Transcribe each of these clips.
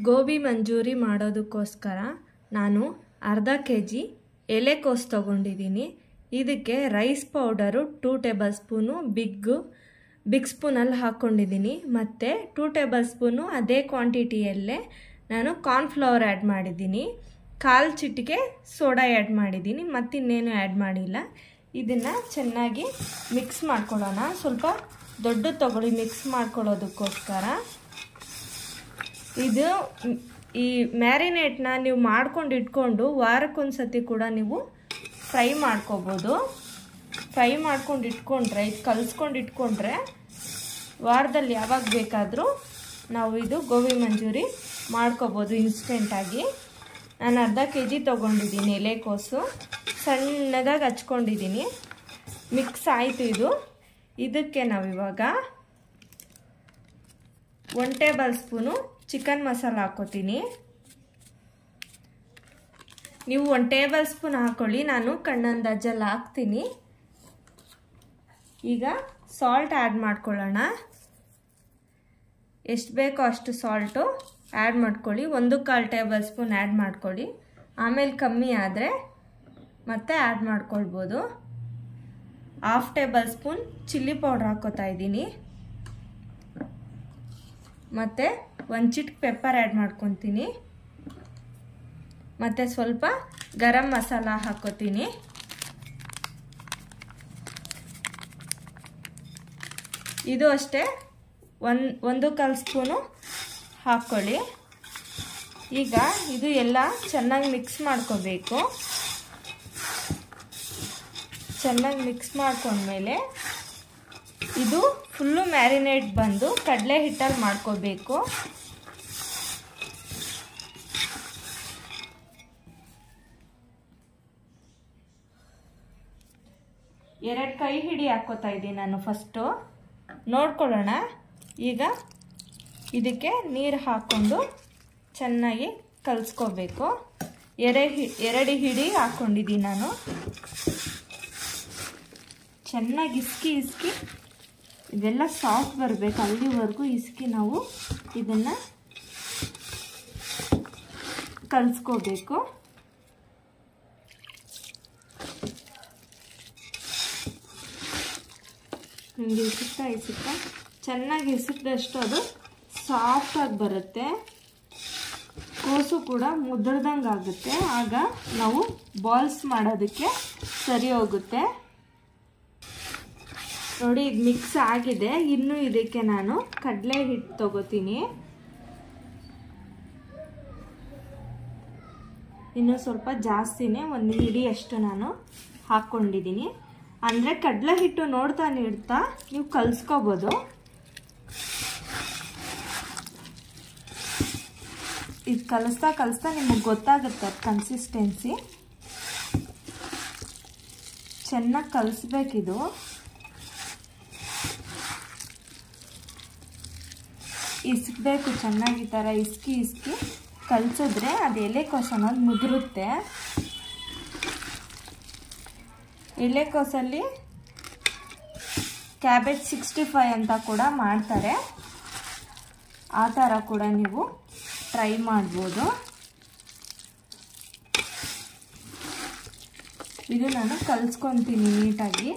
ಗೋಬಿ ಮಂಚೂರಿ ಮಾಡೋದಕ್ಕೋಸ್ಕರ ನಾನು ಅರ್ಧ ಕೆ ಜಿ ಎಲೆಕೋಸು ತೊಗೊಂಡಿದ್ದೀನಿ ಇದಕ್ಕೆ rice powder two tablespoon big big ಸ್ಪೂನಲ್ಲಿ ಹಾಕ್ಕೊಂಡಿದ್ದೀನಿ ಮತ್ತು ಟೂ ಟೇಬಲ್ ಸ್ಪೂನು ಅದೇ ಕ್ವಾಂಟಿಟಿಯಲ್ಲೇ ನಾನು ಕಾರ್ನ್ಫ್ಲವರ್ ಆ್ಯಡ್ ಮಾಡಿದ್ದೀನಿ ಕಾಲು ಚಿಟಿಕೆ ಸೋಡಾ ಆ್ಯಡ್ ಮಾಡಿದ್ದೀನಿ ಮತ್ತಿನ್ನೇನು ಆ್ಯಡ್ ಮಾಡಿಲ್ಲ ಇದನ್ನು ಚೆನ್ನಾಗಿ ಮಿಕ್ಸ್ ಮಾಡ್ಕೊಳ್ಳೋಣ ಸ್ವಲ್ಪ ದೊಡ್ಡ ತಗೊಳ್ಳಿ ಮಿಕ್ಸ್ ಮಾಡ್ಕೊಳ್ಳೋದಕ್ಕೋಸ್ಕರ ಇದು ಈ ಮ್ಯಾರಿನೇಟ್ನ ನೀವು ಮಾಡ್ಕೊಂಡು ಇಟ್ಕೊಂಡು ವಾರಕ್ಕೊಂದು ಸತಿ ಕೂಡ ನೀವು ಫ್ರೈ ಮಾಡ್ಕೋಬೋದು ಫ್ರೈ ಮಾಡ್ಕೊಂಡು ಇಟ್ಕೊಂಡ್ರೆ ಇದು ಕಲಿಸ್ಕೊಂಡು ಇಟ್ಕೊಂಡ್ರೆ ವಾರದಲ್ಲಿ ಯಾವಾಗ ಬೇಕಾದರೂ ನಾವು ಇದು ಗೋಬಿ ಮಂಚೂರಿ ಮಾಡ್ಕೋಬೋದು ಇನ್ಸ್ಟೆಂಟಾಗಿ ನಾನು ಅರ್ಧ ಕೆ ಜಿ ತೊಗೊಂಡಿದ್ದೀನಿ ಎಲೆಕೋಸು ಸಣ್ಣದಾಗಿ ಹಚ್ಕೊಂಡಿದ್ದೀನಿ ಮಿಕ್ಸ್ ಆಯಿತು ಇದು ಇದಕ್ಕೆ ನಾವಿವಾಗ one tablespoon chicken masala ಹಾಕೋತೀನಿ ನೀವು ಒನ್ ಟೇಬಲ್ ಸ್ಪೂನ್ ಹಾಕೊಳ್ಳಿ ನಾನು ಕಣ್ಣಂದಾಜಲ್ಲಿ ಹಾಕ್ತೀನಿ ಈಗ ಸಾಲ್ಟ್ ಆ್ಯಡ್ ಮಾಡ್ಕೊಳ್ಳೋಣ ಎಷ್ಟು ಬೇಕೋ ಅಷ್ಟು ಸಾಲ್ಟು ಆ್ಯಡ್ ಮಾಡ್ಕೊಳ್ಳಿ ಒಂದು ಕಾಲು ಟೇಬಲ್ ಸ್ಪೂನ್ ಆ್ಯಡ್ ಮಾಡ್ಕೊಳ್ಳಿ ಆಮೇಲೆ ಕಮ್ಮಿ ಆದರೆ ಮತ್ತೆ ಆ್ಯಡ್ ಮಾಡ್ಕೊಳ್ಬೋದು half tablespoon chilli powder ಹಾಕೋತಾ ಇದ್ದೀನಿ ಮತ್ತು ಒಂದು ಚಿಟ್ ಪೆಪ್ಪರ್ ಆ್ಯಡ್ ಮಾಡ್ಕೊತೀನಿ ಮತ್ತು ಸ್ವಲ್ಪ ಗರಂ ಮಸಾಲ ಹಾಕೋತೀನಿ ಇದು ಅಷ್ಟೇ ಒಂದು ಒಂದು ಕಾಲು ಸ್ಪೂನು ಹಾಕ್ಕೊಳ್ಳಿ ಈಗ ಇದು ಎಲ್ಲ ಚೆನ್ನಾಗಿ ಮಿಕ್ಸ್ ಮಾಡ್ಕೋಬೇಕು ಚೆನ್ನಾಗಿ ಮಿಕ್ಸ್ ಮಾಡ್ಕೊಂಡ್ಮೇಲೆ ಇದು ಫುಲ್ಲು ಮ್ಯಾರಿನೇಟ್ ಬಂದು ಕಡಲೆ ಹಿಟ್ಟಲ್ಲಿ ಮಾಡ್ಕೋಬೇಕು ಎರಡು ಕೈ ಹಿಡಿ ಹಾಕೋತಾ ಇದ್ದೀನಿ ನಾನು ಫಸ್ಟು ನೋಡ್ಕೊಳ್ಳೋಣ ಈಗ ಇದಕ್ಕೆ ನೀರು ಹಾಕ್ಕೊಂಡು ಚೆನ್ನಾಗಿ ಕಲಿಸ್ಕೋಬೇಕು ಎರೆ ಹಿ ಎರಡು ಹಿಡಿ ಹಾಕ್ಕೊಂಡಿದ್ದೀನಿ ನಾನು ಚೆನ್ನಾಗಿ ಇಸ್ಕಿ ಇಸ್ಕಿ ಇದೆಲ್ಲ ಸಾಫ್ಟ್ ಬರಬೇಕು ಅಲ್ಲಿವರೆಗೂ ಇಸ್ಕಿ ನಾವು ಇದನ್ನು ಕಲಿಸ್ಕೋಬೇಕು ಹಿಂಗೆ ಇಸುತ್ತಾ ಇಸುತ್ತಾ ಚೆನ್ನಾಗಿ ಇಸುತ್ತಷ್ಟು ಅದು ಸಾಫ್ಟಾಗಿ ಬರುತ್ತೆ ಕೋಸು ಕೂಡ ಮುದ್ರದಂಗೆ ಆಗುತ್ತೆ ಆಗ ನಾವು ಬಾಲ್ಸ್ ಮಾಡೋದಕ್ಕೆ ಸರಿ ಹೋಗುತ್ತೆ ನೋಡಿ ಇದು ಮಿಕ್ಸ್ ಆಗಿದೆ ಇನ್ನು ಇದಕ್ಕೆ ನಾನು ಕಡಲೆ ಹಿಟ್ಟು ತಗೋತೀನಿ ಇನ್ನು ಸ್ವಲ್ಪ ಜಾಸ್ತಿನೇ ಒಂದು ಹಿಡಿಯಷ್ಟು ನಾನು ಹಾಕ್ಕೊಂಡಿದ್ದೀನಿ ಅಂದರೆ ಕಡಲೆ ಹಿಟ್ಟು ನೋಡ್ತಾ ನೀಡ್ತಾ ನೀವು ಕಲಿಸ್ಕೋಬೋದು ಇದು ಕಲಿಸ್ತಾ ಕಲಿಸ್ತಾ ನಿಮಗೆ ಗೊತ್ತಾಗುತ್ತೆ ಕನ್ಸಿಸ್ಟೆನ್ಸಿ ಚೆನ್ನಾಗಿ ಕಲಿಸ್ಬೇಕಿದು ಇಸ್ಕಬೇಕು ಚೆನ್ನಾಗಿ ಈ ಥರ ಇಸ್ಕಿ ಇಸ್ಕಿ ಕಲಿಸಿದ್ರೆ ಅದು ಎಲೆಕೋಸು ಅನ್ನೋದು ಮುದುರುತ್ತೆ ಎಲೆಕೋಸಲ್ಲಿ ಕ್ಯಾಬೇಜ್ ಸಿಕ್ಸ್ಟಿ ಫೈ ಅಂತ ಕೂಡ ಮಾಡ್ತಾರೆ ಆ ಥರ ಕೂಡ ನೀವು ಟ್ರೈ ಮಾಡ್ಬೋದು ಇದು ನಾನು ಕಲಿಸ್ಕೊತೀನಿ ನೀಟಾಗಿ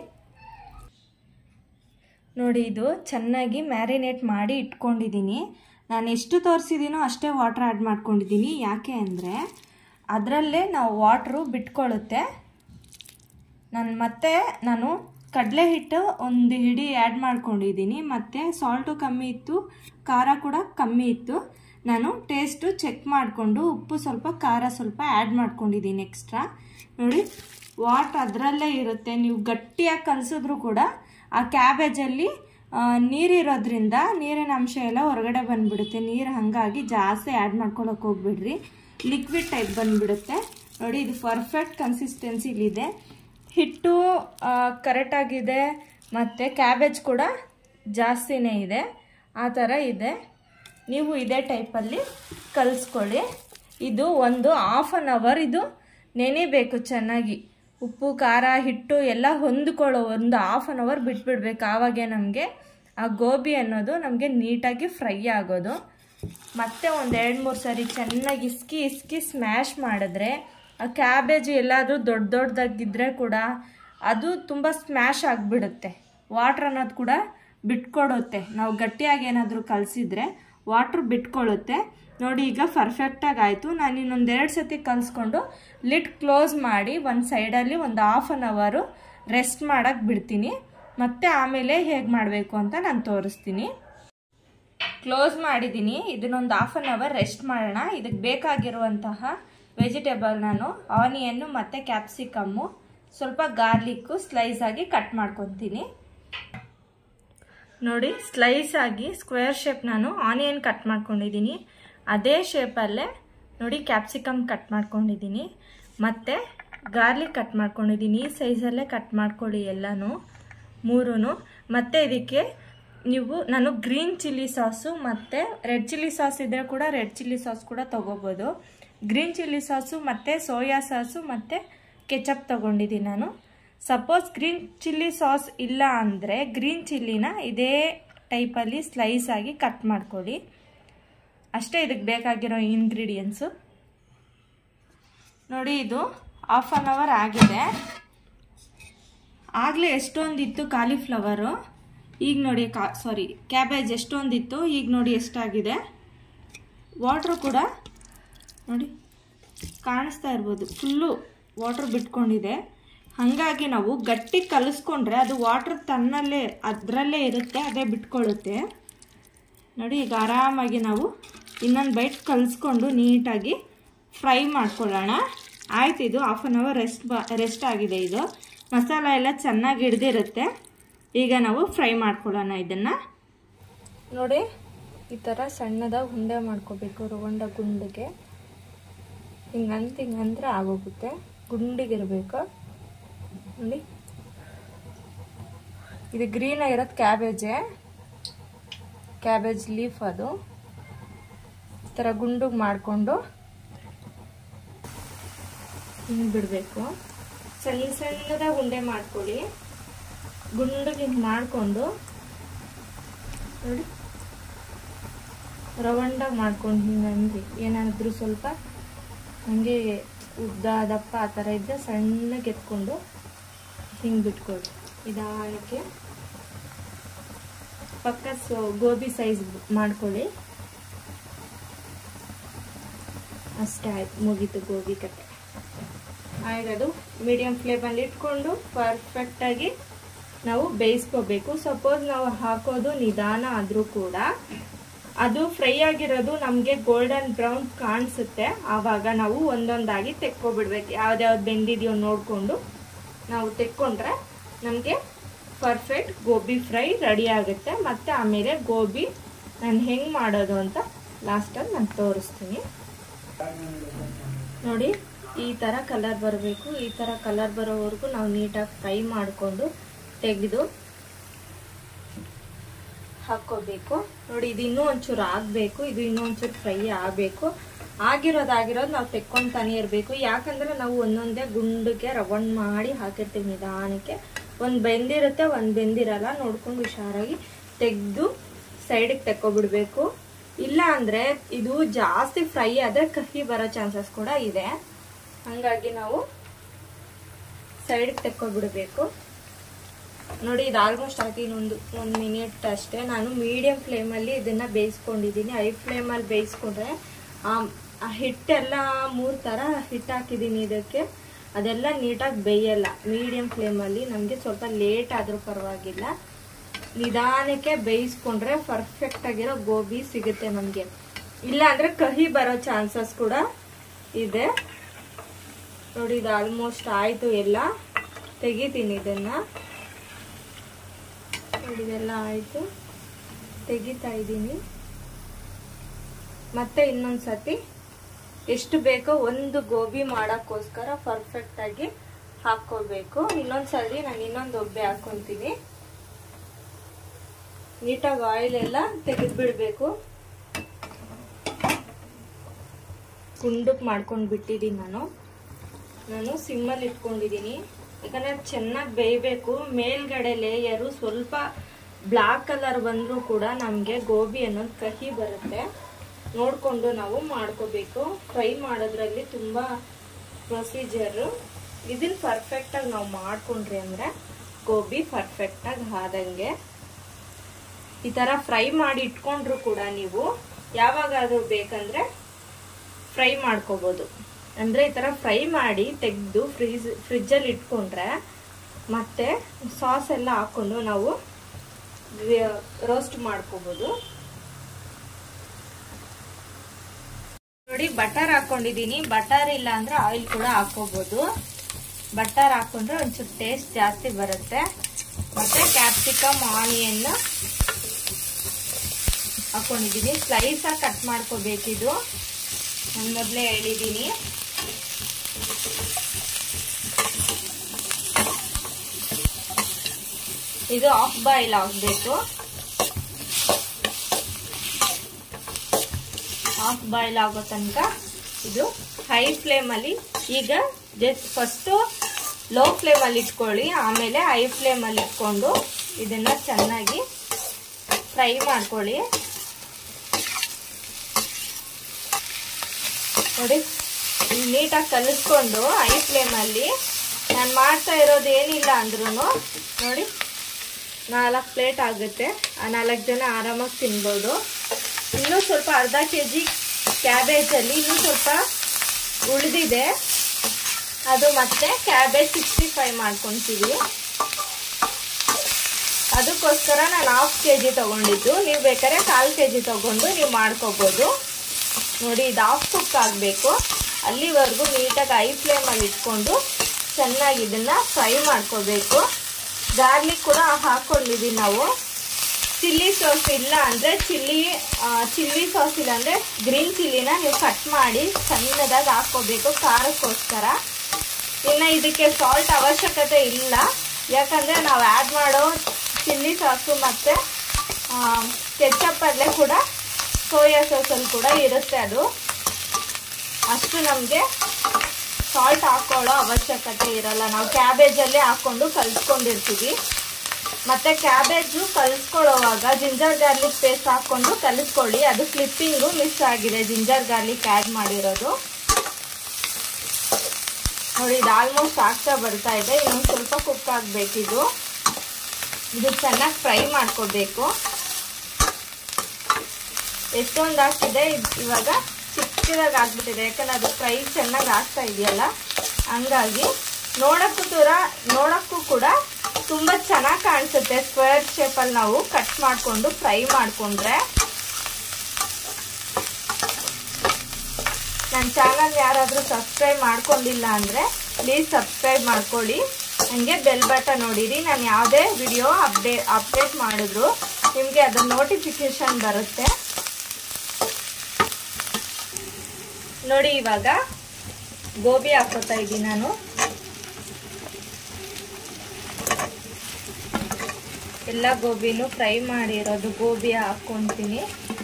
ನೋಡಿ ಇದು ಚೆನ್ನಾಗಿ ಮ್ಯಾರಿನೇಟ್ ಮಾಡಿ ಇಟ್ಕೊಂಡಿದ್ದೀನಿ ನಾನು ಎಷ್ಟು ತೋರಿಸಿದ್ದೀನೋ ಅಷ್ಟೇ ವಾಟ್ರ್ ಆ್ಯಡ್ ಮಾಡ್ಕೊಂಡಿದ್ದೀನಿ ಯಾಕೆ ಅಂದರೆ ಅದರಲ್ಲೇ ನಾವು ವಾಟ್ರು ಬಿಟ್ಕೊಳ್ಳುತ್ತೆ ನಾನು ಮತ್ತೆ ನಾನು ಕಡಲೆ ಹಿಟ್ಟು ಒಂದು ಹಿಡಿ ಆ್ಯಡ್ ಮಾಡ್ಕೊಂಡಿದ್ದೀನಿ ಮತ್ತು ಸಾಲ್ಟು ಕಮ್ಮಿ ಇತ್ತು ಖಾರ ಕೂಡ ಕಮ್ಮಿ ಇತ್ತು ನಾನು ಟೇಸ್ಟು ಚೆಕ್ ಮಾಡಿಕೊಂಡು ಉಪ್ಪು ಸ್ವಲ್ಪ ಖಾರ ಸ್ವಲ್ಪ ಆ್ಯಡ್ ಮಾಡ್ಕೊಂಡಿದ್ದೀನಿ ಎಕ್ಸ್ಟ್ರಾ ನೋಡಿ ವಾಟ್ ಅದರಲ್ಲೇ ಇರುತ್ತೆ ನೀವು ಗಟ್ಟಿಯಾಗಿ ಕಲಿಸಿದ್ರು ಕೂಡ ಆ ಕ್ಯಾಬೇಜಲ್ಲಿ ನೀರಿರೋದ್ರಿಂದ ನೀರಿನ ಅಂಶ ಎಲ್ಲ ಹೊರಗಡೆ ಬಂದುಬಿಡುತ್ತೆ ನೀರು ಹಾಗಾಗಿ ಜಾಸ್ತಿ ಆ್ಯಡ್ ಮಾಡ್ಕೊಳಕ್ಕೆ ಹೋಗ್ಬಿಡ್ರಿ ಲಿಕ್ವಿಡ್ ಟೈಪ್ ಬಂದುಬಿಡುತ್ತೆ ನೋಡಿ ಇದು ಪರ್ಫೆಕ್ಟ್ ಕನ್ಸಿಸ್ಟೆನ್ಸಿಲಿದೆ ಹಿಟ್ಟು ಕರೆಕ್ಟಾಗಿದೆ ಮತ್ತು ಕ್ಯಾಬೇಜ್ ಕೂಡ ಜಾಸ್ತಿನೇ ಇದೆ ಆ ಥರ ಇದೆ ನೀವು ಇದೇ ಟೈಪಲ್ಲಿ ಕಲಿಸ್ಕೊಳ್ಳಿ ಇದು ಒಂದು ಹಾಫ್ ಆನ್ ಅವರ್ ಇದು ನೆನೆಬೇಕು ಚೆನ್ನಾಗಿ ಉಪ್ಪು ಖಾರ ಹಿಟ್ಟು ಎಲ್ಲ ಹೊಂದ್ಕೊಳ್ಳೋ ಒಂದು ಹಾಫ್ ಆನ್ ಅವರ್ ಬಿಟ್ಬಿಡ್ಬೇಕು ಆವಾಗೆ ನಮಗೆ ಆ ಗೋಬಿ ಅನ್ನೋದು ನಮಗೆ ನೀಟಾಗಿ ಫ್ರೈ ಆಗೋದು ಮತ್ತೆ ಒಂದು ಎರಡು ಮೂರು ಸರಿ ಚೆನ್ನಾಗಿ ಇಸ್ಕಿ ಇಸ್ಕಿ ಸ್ಮ್ಯಾಶ್ ಮಾಡಿದ್ರೆ ಆ ಕ್ಯಾಬೇಜ್ ಎಲ್ಲಾದರೂ ದೊಡ್ಡ ದೊಡ್ಡದಾಗಿದ್ದರೆ ಕೂಡ ಅದು ತುಂಬ ಸ್ಮ್ಯಾಶ್ ಆಗಿಬಿಡುತ್ತೆ ವಾಟ್ರ್ ಅನ್ನೋದು ಕೂಡ ಬಿಟ್ಕೊಡುತ್ತೆ ನಾವು ಗಟ್ಟಿಯಾಗಿ ಏನಾದರೂ ಕಲಸಿದ್ರೆ ವಾಟ್ರ್ ಬಿಟ್ಕೊಳ್ಳುತ್ತೆ ನೋಡಿ ಈಗ ಪರ್ಫೆಕ್ಟಾಗಿ ಆಯಿತು ನಾನು ಇನ್ನೊಂದು ಎರಡು ಸತಿ ಕಲಿಸ್ಕೊಂಡು ಲಿಡ್ ಕ್ಲೋಸ್ ಮಾಡಿ ಒಂದು ಸೈಡಲ್ಲಿ ಒಂದು ಹಾಫ್ ಆನ್ ಅವರು ರೆಸ್ಟ್ ಮಾಡೋಕ್ಕೆ ಬಿಡ್ತೀನಿ ಮತ್ತೆ ಆಮೇಲೆ ಹೇಗೆ ಮಾಡಬೇಕು ಅಂತ ನಾನು ತೋರಿಸ್ತೀನಿ ಕ್ಲೋಸ್ ಮಾಡಿದ್ದೀನಿ ಇದನ್ನೊಂದು ಹಾಫ್ ಆನ್ ಅವರ್ ರೆಸ್ಟ್ ಮಾಡೋಣ ಇದಕ್ಕೆ ಬೇಕಾಗಿರುವಂತಹ ವೆಜಿಟೇಬಲ್ ನಾನು ಆನಿಯನ್ನು ಮತ್ತು ಕ್ಯಾಪ್ಸಿಕಮ್ಮು ಸ್ವಲ್ಪ ಗಾರ್ಲಿಕ್ಕು ಸ್ಲೈಸ್ ಆಗಿ ಕಟ್ ಮಾಡ್ಕೊತೀನಿ ನೋಡಿ ಸ್ಲೈಸ್ ಆಗಿ ಸ್ಕ್ವೇರ್ ಶೇಪ್ ನಾನು ಆನಿಯನ್ ಕಟ್ ಮಾಡ್ಕೊಂಡಿದ್ದೀನಿ ಅದೇ ಶೇಪಲ್ಲೇ ನೋಡಿ ಕ್ಯಾಪ್ಸಿಕಮ್ ಕಟ್ ಮಾಡ್ಕೊಂಡಿದ್ದೀನಿ ಮತ್ತು ಗಾರ್ಲಿಕ್ ಕಟ್ ಮಾಡ್ಕೊಂಡಿದ್ದೀನಿ ಈ ಸೈಜಲ್ಲೇ ಕಟ್ ಮಾಡ್ಕೊಳ್ಳಿ ಎಲ್ಲನೂ ಮೂರೂ ಮತ್ತು ಇದಕ್ಕೆ ನೀವು ನಾನು ಗ್ರೀನ್ ಚಿಲ್ಲಿ ಸಾಸು ಮತ್ತು ರೆಡ್ ಚಿಲ್ಲಿ ಸಾಸ್ ಇದ್ದರೆ ಕೂಡ ರೆಡ್ ಚಿಲ್ಲಿ ಸಾಸ್ ಕೂಡ ತೊಗೋಬೋದು ಗ್ರೀನ್ ಚಿಲ್ಲಿ ಸಾಸು ಮತ್ತು ಸೋಯಾ ಸಾಸು ಮತ್ತು ಕೆಚಪ್ ತೊಗೊಂಡಿದ್ದೀನಿ ನಾನು ಸಪೋಸ್ ಗ್ರೀನ್ ಚಿಲ್ಲಿ ಸಾಸ್ ಇಲ್ಲ ಅಂದರೆ ಗ್ರೀನ್ ಚಿಲ್ಲಿನ ಇದೇ ಟೈಪಲ್ಲಿ ಸ್ಲೈಸ್ ಆಗಿ ಕಟ್ ಮಾಡ್ಕೊಳ್ಳಿ ಅಷ್ಟೇ ಇದಕ್ಕೆ ಬೇಕಾಗಿರೋ ಇಂಗ್ರೀಡಿಯೆಂಟ್ಸು ನೋಡಿ ಇದು ಹಾಫ್ ಆನ್ ಅವರ್ ಆಗಿದೆ ಆಗಲೇ ಎಷ್ಟೊಂದಿತ್ತು ಕಾಲಿಫ್ಲವರು ಈಗ ನೋಡಿ ಕಾ ಸಾರಿ ಕ್ಯಾಬೇಜ್ ಎಷ್ಟೊಂದಿತ್ತು ಈಗ ನೋಡಿ ಎಷ್ಟಾಗಿದೆ ವಾಟ್ರು ಕೂಡ ನೋಡಿ ಕಾಣಿಸ್ತಾ ಇರ್ಬೋದು ಫುಲ್ಲು ವಾಟ್ರ್ ಬಿಟ್ಕೊಂಡಿದೆ ಹಾಗಾಗಿ ನಾವು ಗಟ್ಟಿ ಕಲಿಸ್ಕೊಂಡ್ರೆ ಅದು ವಾಟ್ರ್ ತನ್ನಲ್ಲೇ ಅದರಲ್ಲೇ ಇರುತ್ತೆ ಅದೇ ಬಿಟ್ಕೊಳ್ಳುತ್ತೆ ನೋಡಿ ಈಗ ಆರಾಮಾಗಿ ನಾವು ಇನ್ನೊಂದು ಬೈಟ್ ಕಲಿಸ್ಕೊಂಡು ನೀಟಾಗಿ ಫ್ರೈ ಮಾಡ್ಕೊಳ್ಳೋಣ ಆಯ್ತು ಇದು ಹಾಫ್ ಆನ್ ಅವರ್ ರೆಸ್ಟ್ ಬ ರೆಸ್ಟ್ ಆಗಿದೆ ಇದು ಮಸಾಲ ಎಲ್ಲ ಚೆನ್ನಾಗಿ ಹಿಡ್ದಿರುತ್ತೆ ಈಗ ನಾವು ಫ್ರೈ ಮಾಡ್ಕೊಳ್ಳೋಣ ಇದನ್ನು ನೋಡಿ ಈ ಥರ ಸಣ್ಣದಾಗಿ ಉಂಡೆ ಮಾಡ್ಕೋಬೇಕು ರವಂಡ ಗುಂಡಿಗೆ ಹಿಂಗಂತ ಹಿಂಗಂದ್ರೆ ಆಗೋಗುತ್ತೆ ಗುಂಡಿಗಿರಬೇಕು ನೋಡಿ ಇದು ಗ್ರೀನ್ ಆಗಿರೋದು ಕ್ಯಾಬೇಜೆ ಕ್ಯಾಬೇಜ್ ಲೀಫ್ ಅದು ಈ ಥರ ಗುಂಡಿಗೆ ಮಾಡಿಕೊಂಡು ಹಿಂಗೆ ಬಿಡಬೇಕು ಸಣ್ಣ ಸಣ್ಣದಾಗಿ ಉಂಡೆ ಮಾಡ್ಕೊಳ್ಳಿ ಗುಂಡಿಗೆ ಹಿಂಗೆ ಮಾಡಿಕೊಂಡು ನೋಡಿ ರವಂಡಾಗಿ ಮಾಡ್ಕೊಂಡು ಹಿಂಗಂದ್ರಿ ಏನಾದರೂ ಸ್ವಲ್ಪ ಹಂಗೆ ಉದ್ದ ದಪ್ಪ ಆ ಥರ ಇದ್ದರೆ ಸಣ್ಣಗೆ ಎತ್ಕೊಂಡು ಹಿಂಗೆ ಬಿಟ್ಕೊಳ್ಳಿ ನಿಧಾನಕ್ಕೆ ಪಕ್ಕ ಸೊ ಗೋಬಿ ಸೈಜ್ ಮಾಡ್ಕೊಳ್ಳಿ ಅಷ್ಟೇ ಆಯ್ತು ಮುಗೀತು ಗೋಬಿ ಕಟ್ಟೆ ಆಯ್ತು ಮೀಡಿಯಂ ಫ್ಲೇಮಲ್ಲಿ ಇಟ್ಕೊಂಡು ಪರ್ಫೆಕ್ಟಾಗಿ ನಾವು ಬೇಯಿಸ್ಕೋಬೇಕು ಸಪೋಸ್ ನಾವು ಹಾಕೋದು ನಿಧಾನ ಆದರೂ ಕೂಡ ಅದು ಫ್ರೈ ಆಗಿರೋದು ನಮಗೆ ಗೋಲ್ಡನ್ ಬ್ರೌನ್ ಕಾಣಿಸುತ್ತೆ ಆವಾಗ ನಾವು ಒಂದೊಂದಾಗಿ ತೆಕ್ಕೊಬಿಡ್ಬೇಕು ಯಾವ್ದ್ಯಾವ್ದು ಬೆಂದಿದೆಯೋ ನೋಡಿಕೊಂಡು ನಾವು ತೆಕ್ಕೊಂಡ್ರೆ ನಮಗೆ ಪರ್ಫೆಕ್ಟ್ ಗೋಬಿ ಫ್ರೈ ರೆಡಿ ಆಗುತ್ತೆ ಮತ್ತು ಆಮೇಲೆ ಗೋಬಿ ನಾನು ಹೆಂಗೆ ಮಾಡೋದು ಅಂತ ಲಾಸ್ಟಲ್ಲಿ ನಾನು ತೋರಿಸ್ತೀನಿ ನೋಡಿ ಈ ಥರ ಕಲರ್ ಬರಬೇಕು ಈ ಥರ ಕಲರ್ ಬರೋವರೆಗೂ ನಾವು ನೀಟಾಗಿ ಫ್ರೈ ಮಾಡಿಕೊಂಡು ತೆಗೆದು ಹಾಕ್ಕೋಬೇಕು ನೋಡಿ ಇದು ಇನ್ನೂ ಒಂಚೂರು ಆಗಬೇಕು ಇದು ಇನ್ನೂ ಒಂಚೂರು ಫ್ರೈ ಆಗಬೇಕು ಆಗಿರೋದಾಗಿರೋದು ನಾವು ತೆಕ್ಕೊಂತಾನೆ ಇರಬೇಕು ಯಾಕಂದ್ರೆ ನಾವು ಒಂದೊಂದೇ ಗುಂಡಿಗೆ ರವಂಡ್ ಮಾಡಿ ಹಾಕಿರ್ತೀವಿ ನಿಧಾನಕ್ಕೆ ಒಂದು ಬೆಂದಿರುತ್ತೆ ಒಂದು ಬೆಂದಿರಲ್ಲ ನೋಡ್ಕೊಂಡು ಹುಷಾರಾಗಿ ತೆಗೆದು ಸೈಡಿಗೆ ತೆಕ್ಕೊಬಿಡ್ಬೇಕು ಇಲ್ಲ ಅಂದರೆ ಇದು ಜಾಸ್ತಿ ಫ್ರೈ ಆದರೆ ಕಹಿ ಬರೋ ಚಾನ್ಸಸ್ ಕೂಡ ಇದೆ ಹಾಗಾಗಿ ನಾವು ಸೈಡಿಗೆ ತೆಕ್ಕೊಬಿಡ್ಬೇಕು ನೋಡಿ ಇದು ಆಲ್ಮೋಸ್ಟ್ ಆಗಿ ಇನ್ನೊಂದು ಒಂದು ಮಿನಿಟ್ ಅಷ್ಟೇ ನಾನು ಮೀಡಿಯಂ ಫ್ಲೇಮಲ್ಲಿ ಇದನ್ನು ಬೇಯಿಸ್ಕೊಂಡಿದ್ದೀನಿ ಐ ಫ್ಲೇಮಲ್ಲಿ ಬೇಯಿಸ್ಕೊಂಡ್ರೆ ಆ ಹಿಟ್ಟೆಲ್ಲ ಮೂರು ಥರ ಹಿಟ್ಟು ಹಾಕಿದ್ದೀನಿ ಇದಕ್ಕೆ ಅದೆಲ್ಲ ನೀಟಾಗಿ ಬೇಯಲ್ಲ ಮೀಡಿಯಂ ಫ್ಲೇಮಲ್ಲಿ ನಮಗೆ ಸ್ವಲ್ಪ ಲೇಟ್ ಆದರೂ ಪರವಾಗಿಲ್ಲ ನಿಧಾನಕ್ಕೆ ಬೇಯಿಸ್ಕೊಂಡ್ರೆ ಪರ್ಫೆಕ್ಟ್ ಆಗಿರೋ ಗೋಬಿ ಸಿಗುತ್ತೆ ನಮಗೆ ಇಲ್ಲ ಅಂದರೆ ಕಹಿ ಬರೋ ಚಾನ್ಸಸ್ ಕೂಡ ಇದೆ ನೋಡಿ ಇದು ಆಲ್ಮೋಸ್ಟ್ ಆಯಿತು ಎಲ್ಲ ತೆಗಿತೀನಿ ಇದನ್ನು ನೋಡಿ ಇದೆಲ್ಲ ಆಯಿತು ತೆಗಿತಾ ಇದ್ದೀನಿ ಮತ್ತೆ ಇನ್ನೊಂದು ಸತಿ ಎಷ್ಟು ಬೇಕೋ ಒಂದು ಗೋಬಿ ಮಾಡೋಕ್ಕೋಸ್ಕರ ಪರ್ಫೆಕ್ಟಾಗಿ ಹಾಕ್ಕೋಬೇಕು ಇನ್ನೊಂದು ಸರಿ ನಾನು ಇನ್ನೊಂದು ಒಬ್ಬೆ ಹಾಕ್ಕೊತೀನಿ ನೀಟಾಗಿ ಆಯಿಲ್ ಎಲ್ಲ ತೆಗೆದ್ಬಿಡ್ಬೇಕು ಗುಂಡಕ್ಕೆ ಮಾಡ್ಕೊಂಡು ಬಿಟ್ಟಿದ್ದೀನಿ ನಾನು ನಾನು ಸಿಮ್ಮಲ್ಲಿ ಇಟ್ಕೊಂಡಿದ್ದೀನಿ ಯಾಕಂದರೆ ಚೆನ್ನಾಗಿ ಬೇಯಬೇಕು ಮೇಲ್ಗಡೆ ಲೇಯರು ಸ್ವಲ್ಪ ಬ್ಲ್ಯಾಕ್ ಕಲರ್ ಬಂದರೂ ಕೂಡ ನಮಗೆ ಗೋಬಿ ಅನ್ನೋದು ಕಹಿ ಬರುತ್ತೆ ನೋಡಿಕೊಂಡು ನಾವು ಮಾಡ್ಕೋಬೇಕು ಫ್ರೈ ಮಾಡೋದ್ರಲ್ಲಿ ತುಂಬ ಪ್ರೊಸೀಜರು ಇದನ್ನ ಪರ್ಫೆಕ್ಟಾಗಿ ನಾವು ಮಾಡ್ಕೊಂಡ್ರಿ ಅಂದರೆ ಗೋಬಿ ಪರ್ಫೆಕ್ಟಾಗಿ ಆದಂಗೆ ಈ ಥರ ಫ್ರೈ ಮಾಡಿ ಇಟ್ಕೊಂಡ್ರು ಕೂಡ ನೀವು ಯಾವಾಗಾದ್ರೂ ಬೇಕಂದ್ರೆ ಫ್ರೈ ಮಾಡ್ಕೋಬೋದು ಅಂದರೆ ಈ ಥರ ಫ್ರೈ ಮಾಡಿ ತೆಗೆದು ಫ್ರೀಜ್ ಫ್ರಿಜ್ಜಲ್ಲಿ ಇಟ್ಕೊಂಡ್ರೆ ಮತ್ತೆ ಸಾಸ್ ಎಲ್ಲ ಹಾಕೊಂಡು ನಾವು ರೋಸ್ಟ್ ಮಾಡ್ಕೋಬೋದು ನೋಡಿ ಬಟರ್ ಹಾಕೊಂಡಿದೀನಿ ಬಟರ್ ಇಲ್ಲ ಅಂದ್ರೆ ಆಯಿಲ್ ಕೂಡ ಹಾಕೋಬಹುದು ಬಟರ್ ಹಾಕೊಂಡ್ರೆ ಒಂಚೂರು ಟೇಸ್ಟ್ ಜಾಸ್ತಿ ಬರುತ್ತೆ ಮತ್ತೆ ಕ್ಯಾಪ್ಸಿಕಮ್ ಆನಿಯನ್ ಹಾಕೊಂಡಿದೀನಿ ಸ್ಲೈಸ್ ಆಗಿ ಕಟ್ ಮಾಡ್ಕೋಬೇಕಿದು ನಾನು ಮೊದಲೇ ಹೇಳಿದ್ದೀನಿ ಇದು ಆಫ್ ಬಾಯ್ಲ್ ಆಗಬೇಕು ಹಾಫ್ ಬಾಯ್ಲ್ ಆಗೋ ತನಕ ಇದು ಹೈ ಫ್ಲೇಮಲ್ಲಿ ಈಗ ಜಸ್ಟ್ ಫಸ್ಟು ಲೋ ಫ್ಲೇಮಲ್ಲಿ ಇಟ್ಕೊಳ್ಳಿ ಆಮೇಲೆ ಹೈ ಫ್ಲೇಮಲ್ಲಿ ಇಟ್ಕೊಂಡು ಇದನ್ನ ಚೆನ್ನಾಗಿ ಫ್ರೈ ಮಾಡ್ಕೊಳ್ಳಿ ನೋಡಿ ನೀಟಾಗಿ ಕಲಿಸ್ಕೊಂಡು ಹೈ ಫ್ಲೇಮಲ್ಲಿ ನಾನು ಮಾಡ್ತಾ ಇರೋದು ಏನಿಲ್ಲ ಅಂದ್ರೂ ನೋಡಿ ನಾಲ್ಕು ಪ್ಲೇಟ್ ಆಗುತ್ತೆ ಆ ನಾಲ್ಕು ಜನ ಆರಾಮಾಗಿ ತಿನ್ಬೋದು ಇನ್ನೂ ಸ್ವಲ್ಪ ಅರ್ಧ ಕೆ ಜಿ ಕ್ಯಾಬೇಜಲ್ಲಿ ಇನ್ನೂ ಸ್ವಲ್ಪ ಉಳಿದಿದೆ ಅದು ಮತ್ತೆ ಕ್ಯಾಬೇಜ್ ಸಿಕ್ಸ್ಟಿ ಫೈ ಮಾಡ್ಕೊತೀವಿ ಅದಕ್ಕೋಸ್ಕರ ನಾನು ಹಾಫ್ ಕೆ ಜಿ ತೊಗೊಂಡಿದ್ದು ನೀವು ಬೇಕಾದ್ರೆ ಕಾಲು ಕೆ ಜಿ ತೊಗೊಂಡು ನೀವು ಮಾಡ್ಕೋಬೋದು ನೋಡಿ ಇದು ಹಾಫ್ ಕುಕ್ ಆಗಬೇಕು ಅಲ್ಲಿವರೆಗೂ ನೀಟಾಗಿ ಐ ಫ್ಲೇಮಲ್ಲಿ ಇಟ್ಕೊಂಡು ಚೆನ್ನಾಗಿ ಇದನ್ನು ಫ್ರೈ ಮಾಡ್ಕೋಬೇಕು ಗಾರ್ಲಿಕ್ ಕೂಡ ಹಾಕ್ಕೊಂಡಿದ್ದೀವಿ ನಾವು ಚಿಲ್ಲಿ ಸಾಸ್ ಇಲ್ಲ ಅಂದರೆ ಚಿಲ್ಲಿ ಚಿಲ್ಲಿ ಸಾಸ್ ಇಲ್ಲ ಅಂದರೆ ಗ್ರೀನ್ ಚಿಲ್ಲಿನ ನೀವು ಕಟ್ ಮಾಡಿ ಸಣ್ಣದಾಗಿ ಹಾಕ್ಕೋಬೇಕು ಖಾರಕ್ಕೋಸ್ಕರ ಇನ್ನು ಇದಕ್ಕೆ ಸಾಲ್ಟ್ ಅವಶ್ಯಕತೆ ಇಲ್ಲ ಯಾಕಂದರೆ ನಾವು ಆ್ಯಡ್ ಮಾಡೋ ಚಿಲ್ಲಿ ಸಾಸು ಮತ್ತು ಕೆಚ್ಚಪ್ಪಲ್ಲೇ ಕೂಡ ಸೋಯಾ ಸಾಸಲ್ಲಿ ಕೂಡ ಇರುತ್ತೆ ಅದು ಅಷ್ಟು ನಮಗೆ ಸಾಲ್ಟ್ ಹಾಕೊಳ್ಳೋ ಅವಶ್ಯಕತೆ ಇರಲ್ಲ ನಾವು ಕ್ಯಾಬೇಜಲ್ಲೇ ಹಾಕ್ಕೊಂಡು ಕಲಿಸ್ಕೊಂಡಿರ್ತೀವಿ ಮತ್ತು ಕ್ಯಾಬೇಜು ಕಲಿಸ್ಕೊಳ್ಳೋವಾಗ ಜಿಂಜರ್ ಗಾರ್ಲಿಕ್ ಪೇಸ್ಟ್ ಹಾಕ್ಕೊಂಡು ಕಲಿಸ್ಕೊಳ್ಳಿ ಅದು ಕ್ಲಿಪ್ಪಿಂಗು ಮಿಸ್ ಆಗಿದೆ ಜಿಂಜರ್ ಗಾರ್ಲಿಕ್ ಆ್ಯಡ್ ಮಾಡಿರೋದು ನೋಡಿ ಇದು ಆಲ್ಮೋಸ್ಟ್ ಆಗ್ತಾ ಬರ್ತಾ ಇದೆ ಇನ್ನೊಂದು ಸ್ವಲ್ಪ ಕುಕ್ ಆಗಬೇಕಿದು ಇದು ಚೆನ್ನಾಗಿ ಫ್ರೈ ಮಾಡ್ಕೋಬೇಕು ಎಷ್ಟೊಂದು ಆಗ್ತಿದೆ ಇವಾಗ ಚಿಕ್ಕದಾಗಿ ಆಗ್ಬಿಟ್ಟಿದೆ ಯಾಕಂದ್ರೆ ಅದು ಫ್ರೈ ಚೆನ್ನಾಗಿ ಆಗ್ತಾ ಇದೆಯಲ್ಲ ಹಂಗಾಗಿ ನೋಡಕ್ಕೂ ದೂರ ನೋಡಕ್ಕೂ ಕೂಡ ತುಂಬ ಚೆನ್ನಾಗಿ ಕಾಣಿಸುತ್ತೆ ಸ್ಕ್ವೇರ್ ಶೇಪಲ್ಲಿ ನಾವು ಕಟ್ ಮಾಡಿಕೊಂಡು ಫ್ರೈ ಮಾಡಿಕೊಂಡ್ರೆ ನನ್ನ ಚಾನಲ್ ಯಾರಾದರೂ ಸಬ್ಸ್ಕ್ರೈಬ್ ಮಾಡ್ಕೊಂಡಿಲ್ಲ ಅಂದರೆ ಪ್ಲೀಸ್ ಸಬ್ಸ್ಕ್ರೈಬ್ ಮಾಡ್ಕೊಳ್ಳಿ ನನಗೆ ಬೆಲ್ ಬಟನ್ ನೋಡಿರಿ ನಾನು ಯಾವುದೇ ವಿಡಿಯೋ ಅಪ್ಡೇ ಅಪ್ಡೇಟ್ ಮಾಡಿದ್ರು ನಿಮಗೆ ಅದರ ನೋಟಿಫಿಕೇಶನ್ ಬರುತ್ತೆ ನೋಡಿ ಇವಾಗ ಗೋಬಿ ಹಾಕೋತಾ ಇದ್ದೀನಿ ನಾನು ಎಲ್ಲ ಗೋಬಿನೂ ಫ್ರೈ ಮಾಡಿರೋದು ಗೋಬಿ ಹಾಕ್ಕೊತೀನಿ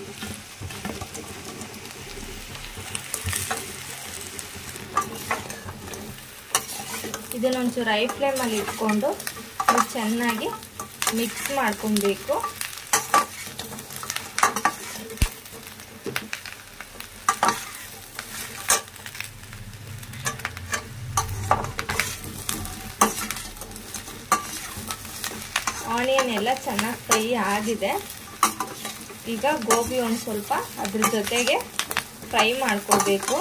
ಇದನ್ನೊಂಚೂರು ಐ ಫ್ಲೇಮಲ್ಲಿ ಇಟ್ಕೊಂಡು ಚೆನ್ನಾಗಿ ಮಿಕ್ಸ್ ಮಾಡ್ಕೊಬೇಕು ಆನಿಯನ್ ಎಲ್ಲ ಚೆನ್ನಾಗಿ ಫ್ರೈ ಆಗಿದೆ ಈಗ ಗೋಬಿ ಒಂದು ಸ್ವಲ್ಪ ಅದ್ರ ಜೊತೆಗೆ ಫ್ರೈ ಮಾಡ್ಕೋಬೇಕು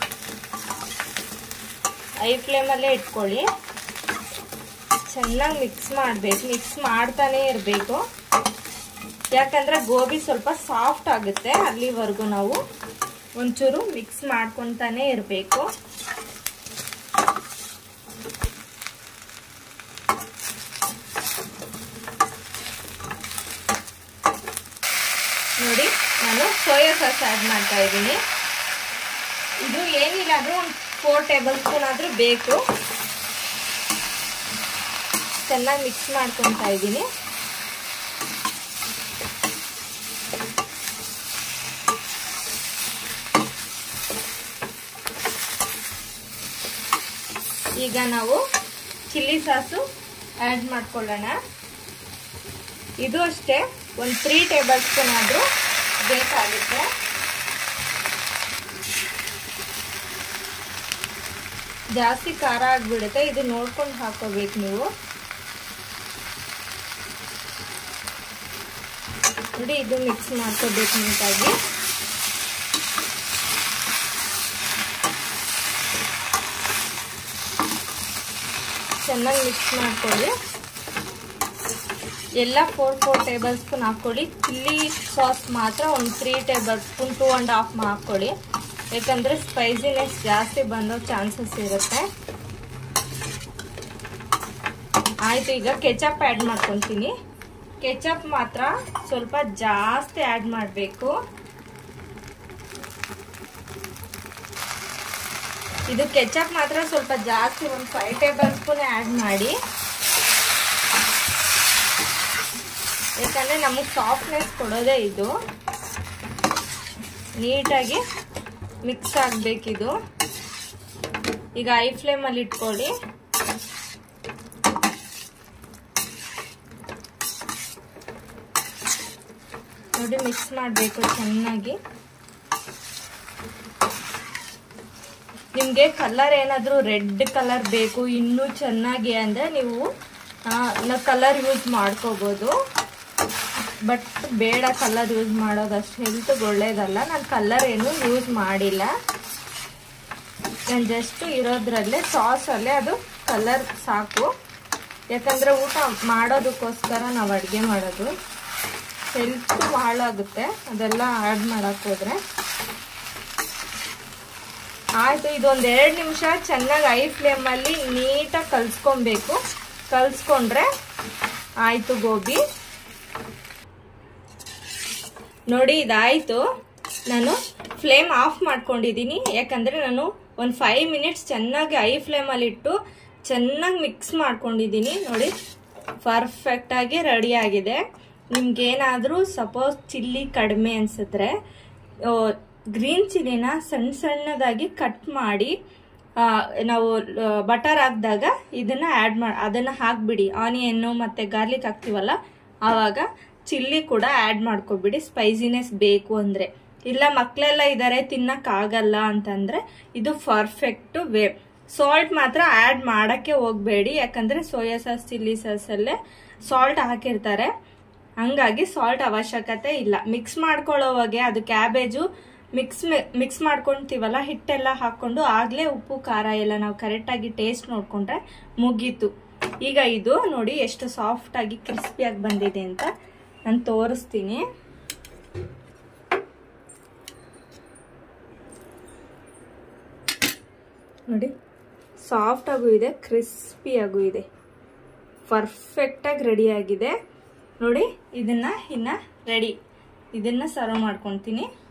ಐ ಫ್ಲೇಮಲ್ಲೇ ಇಟ್ಕೊಳ್ಳಿ ಚೆನ್ನಾಗಿ ಮಿಕ್ಸ್ ಮಾಡಬೇಕು ಮಿಕ್ಸ್ ಮಾಡ್ತಾನೆ ಇರಬೇಕು ಯಾಕಂದ್ರೆ ಗೋಬಿ ಸ್ವಲ್ಪ ಸಾಫ್ಟ್ ಆಗುತ್ತೆ ಅಲ್ಲಿವರೆಗೂ ನಾವು ಒಂಚೂರು ಮಿಕ್ಸ್ ಮಾಡ್ಕೊತಾನೆ ಇರಬೇಕು ನೋಡಿ ನಾನು ಸೋಯಾ ಸಾಸ್ ಆ್ಯಡ್ ಮಾಡ್ತಾ ಇದ್ದೀನಿ ಇದು ಏನಿಲ್ಲ ಅದು ಒಂದು ಫೋರ್ ಟೇಬಲ್ ಸ್ಪೂನ್ ಆದರೂ ಬೇಕು ಚೆನ್ನಾಗಿ ಮಿಕ್ಸ್ ಮಾಡ್ಕೊತಾ ಇದ್ದೀನಿ ಈಗ ನಾವು ಚಿಲ್ಲಿ ಸಾಸು ಆ್ಯಡ್ ಮಾಡ್ಕೊಳ್ಳೋಣ ಇದು ಅಷ್ಟೇ ಒಂದು ತ್ರೀ ಟೇಬಲ್ ಸ್ಪೂನ್ ಆದರೂ ಬೇಕಾಗುತ್ತೆ ಜಾಸ್ತಿ ಖಾರ ಆಗಿಬಿಡುತ್ತೆ ಇದು ನೋಡ್ಕೊಂಡು ಹಾಕೋಬೇಕು ನೀವು ನೋಡಿ ಇದು ಮಿಕ್ಸ್ ಮಾಡ್ಕೋಬೇಕು ನೀಟಾಗಿ ಚೆನ್ನಾಗಿ ಮಿಕ್ಸ್ ಮಾಡ್ಕೊಳ್ಳಿ ಎಲ್ಲ ಫೋರ್ ಫೋರ್ ಟೇಬಲ್ ಸ್ಪೂನ್ ಹಾಕ್ಕೊಳ್ಳಿ ಚಿಲ್ಲಿ ಸಾಸ್ ಮಾತ್ರ ಒಂದು three tablespoon two and half ಹಾಕ್ಕೊಳ್ಳಿ ಯಾಕಂದರೆ ಸ್ಪೈಸಿನೆಸ್ ಜಾಸ್ತಿ ಬಂದೋ ಚಾನ್ಸಸ್ ಇರುತ್ತೆ ಆಯಿತು ಈಗ ಕೆಚಪ್ ಆ್ಯಡ್ ಮಾಡ್ಕೊತೀನಿ ಕೆಚಪ್ ಮಾತ್ರ ಸ್ವಲ್ಪ ಜಾಸ್ತಿ ಆ್ಯಡ್ ಮಾಡಬೇಕು ಇದು ಕೆಚಪ್ ಮಾತ್ರ ಸ್ವಲ್ಪ ಜಾಸ್ತಿ ಒಂದು ಫೈವ್ ಟೇಬಲ್ ಸ್ಪೂನ್ ಆ್ಯಡ್ ಮಾಡಿ ಯಾಕಂದರೆ ನಮಗೆ ಸಾಫ್ಟ್ನೆಸ್ ಕೊಡೋದೇ ಇದು ನೀಟಾಗಿ ಮಿಕ್ಸ್ ಆಗಬೇಕಿದು ಈಗ ಐ ಫ್ಲೇಮಲ್ಲಿ ಇಟ್ಕೊಳ್ಳಿ ನೋಡಿ ಮಿಕ್ಸ್ ಮಾಡಬೇಕು ಚೆನ್ನಾಗಿ ನಿಮಗೆ ಕಲರ್ ಏನಾದರೂ ರೆಡ್ ಕಲರ್ ಬೇಕು ಇನ್ನೂ ಚೆನ್ನಾಗಿ ಅಂದರೆ ನೀವು ಕಲರ್ ಯೂಸ್ ಮಾಡ್ಕೋಬೋದು ಬಟ್ ಬೇಡ ಕಲರ್ ಯೂಸ್ ಮಾಡೋದು ಅಷ್ಟು ಹೆಲ್ತ್ಗೆ ಒಳ್ಳೇದಲ್ಲ ನಾನು ಕಲರ್ ಏನು ಯೂಸ್ ಮಾಡಿಲ್ಲ ನಾನು ಜಸ್ಟ್ ಇರೋದ್ರಲ್ಲೇ ಸಾಸಲ್ಲೇ ಅದು ಕಲರ್ ಸಾಕು ಯಾಕಂದರೆ ಊಟ ಮಾಡೋದಕ್ಕೋಸ್ಕರ ನಾವು ಅಡುಗೆ ಮಾಡೋದು ಹೆಲ್ತ್ ಹಾಳಾಗುತ್ತೆ ಅದೆಲ್ಲ ಆ್ಯಡ್ ಮಾಡೋಕ್ಕೆ ಹೋದರೆ ಆಯಿತು ಇದೊಂದು ಎರಡು ನಿಮಿಷ ಚೆನ್ನಾಗಿ ಐ ಫ್ಲೇಮಲ್ಲಿ ನೀಟಾಗಿ ಕಲಿಸ್ಕೊಬೇಕು ಕಲಿಸ್ಕೊಂಡ್ರೆ ಆಯಿತು ಗೋಬಿ ನೋಡಿ ಇದಾಯಿತು ನಾನು ಫ್ಲೇಮ್ ಆಫ್ ಮಾಡ್ಕೊಂಡಿದ್ದೀನಿ ಯಾಕಂದರೆ ನಾನು ಒಂದು ಫೈವ್ ಮಿನಿಟ್ಸ್ ಚೆನ್ನಾಗಿ ಐ ಫ್ಲೇಮಲ್ಲಿ ಇಟ್ಟು ಚೆನ್ನಾಗಿ ಮಿಕ್ಸ್ ಮಾಡ್ಕೊಂಡಿದ್ದೀನಿ ನೋಡಿ ಪರ್ಫೆಕ್ಟಾಗಿ ರೆಡಿ ಆಗಿದೆ ನಿಮ್ಗೇನಾದರೂ ಸಪೋಸ್ ಚಿಲ್ಲಿ ಕಡಿಮೆ ಅನಿಸಿದ್ರೆ ಗ್ರೀನ್ ಚಿಲ್ಲಿನ ಸಣ್ಣ ಸಣ್ಣದಾಗಿ ಕಟ್ ಮಾಡಿ ನಾವು ಬಟರ್ ಹಾಕಿದಾಗ ಇದನ್ನ ಆ್ಯಡ್ ಮಾಡಿ ಅದನ್ನು ಹಾಕ್ಬಿಡಿ ಆನಿಯನ್ನು ಮತ್ತು ಗಾರ್ಲಿಕ್ ಹಾಕ್ತೀವಲ್ಲ ಆವಾಗ ಚಿಲ್ಲಿ ಕೂಡ ಆ್ಯಡ್ ಮಾಡ್ಕೊಬಿಡಿ ಸ್ಪೈಸಿನೆಸ್ ಬೇಕು ಅಂದರೆ ಇಲ್ಲ ಮಕ್ಕಳೆಲ್ಲ ಇದ್ದಾರೆ ತಿನ್ನಕ್ಕಾಗಲ್ಲ ಅಂತಂದರೆ ಇದು ಪರ್ಫೆಕ್ಟು ವೇ ಸಾಲ್ಟ್ ಮಾತ್ರ ಆ್ಯಡ್ ಮಾಡೋಕ್ಕೆ ಹೋಗಬೇಡಿ ಯಾಕಂದರೆ ಸೋಯಾ ಸಾಸ್ ಚಿಲ್ಲಿ ಸಾಸಲ್ಲೇ ಸಾಲ್ಟ್ ಹಾಕಿರ್ತಾರೆ ಹಂಗಾಗಿ ಸಾಲ್ಟ್ ಅವಶ್ಯಕತೆ ಇಲ್ಲ ಮಿಕ್ಸ್ ಮಾಡ್ಕೊಳ್ಳೋವಾಗೆ ಅದು ಕ್ಯಾಬೇಜು ಮಿಕ್ಸ್ ಮಿಕ್ಸ್ ಮಾಡ್ಕೊತೀವಲ್ಲ ಹಿಟ್ಟೆಲ್ಲ ಹಾಕ್ಕೊಂಡು ಆಗಲೇ ಉಪ್ಪು ಖಾರ ಎಲ್ಲ ನಾವು ಕರೆಕ್ಟಾಗಿ ಟೇಸ್ಟ್ ನೋಡಿಕೊಂಡ್ರೆ ಮುಗೀತು ಈಗ ಇದು ನೋಡಿ ಎಷ್ಟು ಸಾಫ್ಟಾಗಿ ಕ್ರಿಸ್ಪಿಯಾಗಿ ಬಂದಿದೆ ಅಂತ ನಾನು ತೋರಿಸ್ತೀನಿ ನೋಡಿ ಸಾಫ್ಟಾಗೂ ಇದೆ ಕ್ರಿಸ್ಪಿಯಾಗೂ ಇದೆ ಪರ್ಫೆಕ್ಟಾಗಿ ರೆಡಿಯಾಗಿದೆ ನೋಡಿ ಇದನ್ನು ಇನ್ನು ರೆಡಿ ಇದನ್ನು ಸರ್ವ್ ಮಾಡ್ಕೊತೀನಿ